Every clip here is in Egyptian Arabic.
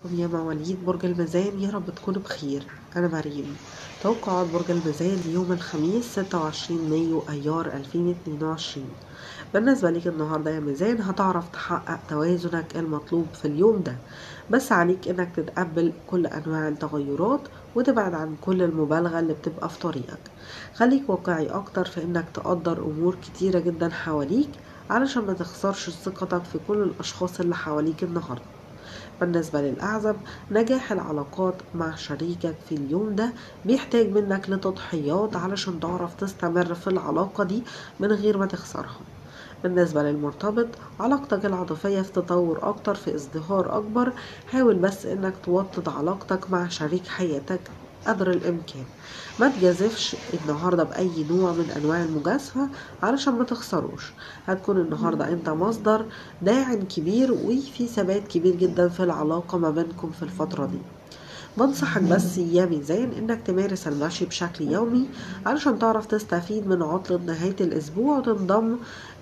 يا مواليد برج الميزان يا رب تكونوا بخير أنا مريم توقعات برج الميزان ليوم الخميس 26 مايو أيار 2022 بالنسبة ليك النهاردة يا ميزان هتعرف تحقق توازنك المطلوب في اليوم ده بس عليك انك تتقبل كل انواع التغيرات وتبعد عن كل المبالغة اللي بتبقى في طريقك خليك واقعي اكتر في انك تقدر امور كتيرة جدا حواليك علشان ما تخسرش ثقتك في كل الاشخاص اللي حواليك النهارده بالنسبة للأعزب نجاح العلاقات مع شريكك في اليوم ده بيحتاج منك لتضحيات علشان تعرف تستمر في العلاقة دي من غير ما تخسرها بالنسبة للمرتبط علاقتك العاطفية في تطور أكتر في ازدهار أكبر حاول بس إنك توطد علاقتك مع شريك حياتك قدر الإمكان ما تجازفش النهاردة بأي نوع من أنواع المجازفة علشان ما تخسروش هتكون النهاردة أنت مصدر داعم كبير وفي ثبات كبير جدا في العلاقة ما بينكم في الفترة دي بنصحك بس يا ميزان انك تمارس المشي بشكل يومي علشان تعرف تستفيد من عطلة نهاية الاسبوع وتنضم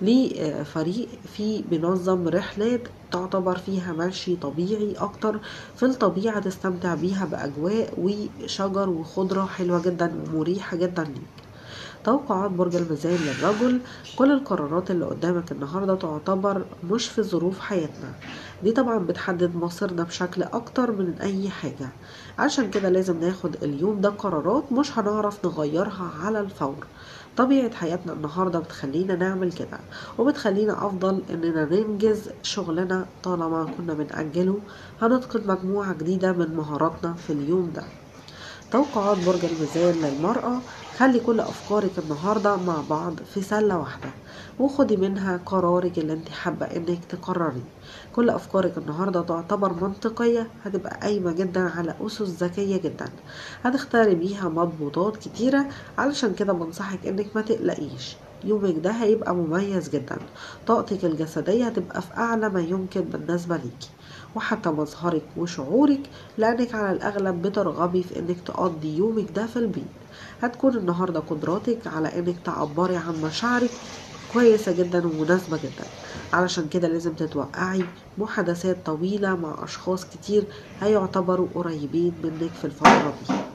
لفريق في بينظم رحلات تعتبر فيها مشي طبيعي اكتر في الطبيعة تستمتع بيها باجواء وشجر وخضرة حلوة جدا ومريحة جدا ليك توقعات برج الميزان للرجل كل القرارات اللي قدامك النهاردة تعتبر مش في ظروف حياتنا دي طبعا بتحدد مصيرنا بشكل أكتر من أي حاجة عشان كده لازم ناخد اليوم ده قرارات مش هنعرف نغيرها على الفور طبيعة حياتنا النهاردة بتخلينا نعمل كده وبتخلينا أفضل إننا ننجز شغلنا طالما كنا بنأجله هنتقن مجموعة جديدة من مهاراتنا في اليوم ده توقعات برج الميزان للمرأة خلي كل أفكارك النهاردة مع بعض في سلة واحدة وخدي منها قرارك اللي انت حابة انك تقرري كل أفكارك النهاردة تعتبر منطقية هتبقى قايمة جدا على أسس ذكية جدا هتختاري بيها مضبوطات كتيرة علشان كده بنصحك انك ما تقلقيش يومك ده هيبقى مميز جدا طاقتك الجسدية هتبقى في أعلى ما يمكن بالنسبة ليكي وحتى مظهرك وشعورك لأنك على الأغلب بترغبي في إنك تقضي يومك ده في البيت هتكون النهاردة قدراتك على إنك تعبري عن مشاعرك كويسة جدا ومناسبة جدا علشان كده لازم تتوقعي محادثات طويلة مع أشخاص كتير هيعتبروا قريبين منك في الفترة دي